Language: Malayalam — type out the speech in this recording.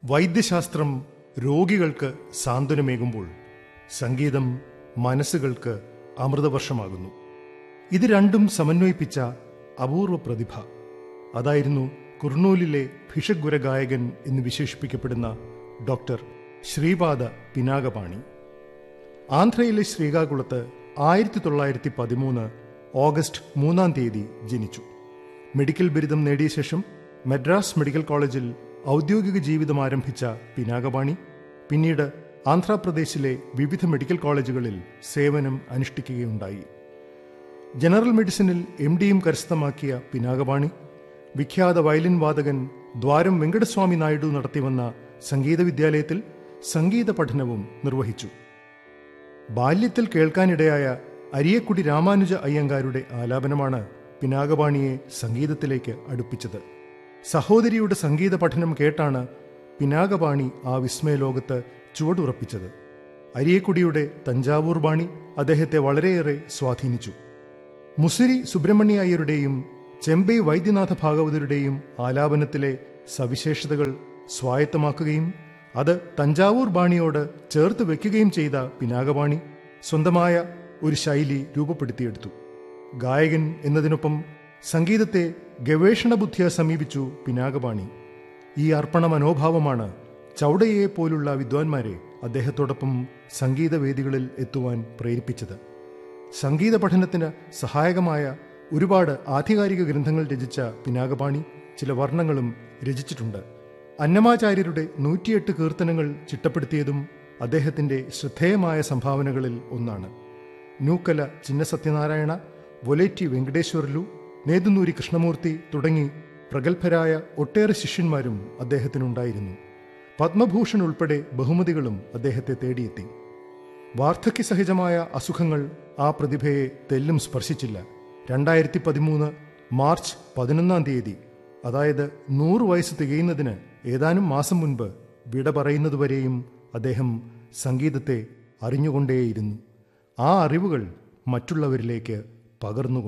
വൈദ്യശാസ്ത്രം രോഗികൾക്ക് സാന്ത്വനമേകുമ്പോൾ സംഗീതം മനസ്സുകൾക്ക് അമൃതവർഷമാകുന്നു ഇത് രണ്ടും സമന്വയിപ്പിച്ച അപൂർവ പ്രതിഭ അതായിരുന്നു കുർണൂലിലെ ഭിഷഗ്വര ഗായകൻ എന്ന് വിശേഷിപ്പിക്കപ്പെടുന്ന ഡോക്ടർ ശ്രീപാദ പിനാകപാണി ആന്ധ്രയിലെ ശ്രീകാകുളത്ത് ആയിരത്തി തൊള്ളായിരത്തി പതിമൂന്ന് ഓഗസ്റ്റ് മൂന്നാം തീയതി ജനിച്ചു മെഡിക്കൽ ബിരുദം നേടിയ ശേഷം മദ്രാസ് മെഡിക്കൽ കോളേജിൽ ഔദ്യോഗിക ജീവിതം ആരംഭിച്ച പിനാകപാണി പിന്നീട് ആന്ധ്രാപ്രദേശിലെ വിവിധ മെഡിക്കൽ കോളേജുകളിൽ സേവനം അനുഷ്ഠിക്കുകയുണ്ടായി ജനറൽ മെഡിസിനിൽ എം ഡിയും കരസ്ഥമാക്കിയ പിനാകപാണി വിഖ്യാത വയലിൻ വാദകൻ ദ്വാരം വെങ്കടസ്വാമി നായിഡു നടത്തിവന്ന സംഗീത വിദ്യാലയത്തിൽ സംഗീത പഠനവും നിർവഹിച്ചു ബാല്യത്തിൽ കേൾക്കാനിടയായ അരിയക്കുടി രാമാനുജ അയ്യങ്കാരുടെ ആലാപനമാണ് പിനാകപാണിയെ സംഗീതത്തിലേക്ക് അടുപ്പിച്ചത് സഹോദരിയുടെ സംഗീത പഠനം കേട്ടാണ് പിനാകപാണി ആ വിസ്മയലോകത്ത് ചുവടുറപ്പിച്ചത് അരിയക്കുടിയുടെ തഞ്ചാവൂർ ബാണി അദ്ദേഹത്തെ വളരെയേറെ സ്വാധീനിച്ചു മുസിരി സുബ്രഹ്മണ്യ അയ്യരുടെയും ചെമ്പൈ വൈദ്യനാഥ ഭാഗവതരുടെയും ആലാപനത്തിലെ സവിശേഷതകൾ സ്വായത്തമാക്കുകയും അത് തഞ്ചാവൂർ ബാണിയോട് ചേർത്ത് വെക്കുകയും ചെയ്ത പിനാകപാണി സ്വന്തമായ ഒരു ശൈലി രൂപപ്പെടുത്തിയെടുത്തു ഗായകൻ എന്നതിനൊപ്പം സംഗീതത്തെ ഗവേഷണ ബുദ്ധിയ സമീപിച്ചു പിനാകപാണി ഈ അർപ്പണ മനോഭാവമാണ് ചൗഡയെ പോലുള്ള വിദ്വാൻമാരെ അദ്ദേഹത്തോടൊപ്പം സംഗീതവേദികളിൽ എത്തുവാൻ പ്രേരിപ്പിച്ചത് സംഗീത പഠനത്തിന് സഹായകമായ ഒരുപാട് ആധികാരിക ഗ്രന്ഥങ്ങൾ രചിച്ച പിനാകപാണി ചില വർണ്ണങ്ങളും രചിച്ചിട്ടുണ്ട് അന്നമാചാര്യരുടെ നൂറ്റിയെട്ട് കീർത്തനങ്ങൾ ചിട്ടപ്പെടുത്തിയതും അദ്ദേഹത്തിന്റെ ശ്രദ്ധേയമായ സംഭാവനകളിൽ ഒന്നാണ് നൂക്കല ചിന്ന സത്യനാരായണ വൊലേറ്റി വെങ്കടേശ്വരലു നേതുന്നൂരി കൃഷ്ണമൂർത്തി തുടങ്ങി പ്രഗത്ഭരായ ഒട്ടേറെ ശിഷ്യന്മാരും അദ്ദേഹത്തിനുണ്ടായിരുന്നു പത്മഭൂഷൺ ഉൾപ്പെടെ ബഹുമതികളും അദ്ദേഹത്തെ തേടിയെത്തി വാർദ്ധക്യസഹജമായ അസുഖങ്ങൾ ആ പ്രതിഭയെ തെല്ലും സ്പർശിച്ചില്ല രണ്ടായിരത്തി പതിമൂന്ന് മാർച്ച് പതിനൊന്നാം തീയതി അതായത് നൂറ് വയസ്സ് തികയുന്നതിന് ഏതാനും മാസം മുൻപ് വിട പറയുന്നതുവരെയും അദ്ദേഹം സംഗീതത്തെ അറിഞ്ഞുകൊണ്ടേയിരുന്നു ആ അറിവുകൾ മറ്റുള്ളവരിലേക്ക് പകർന്നു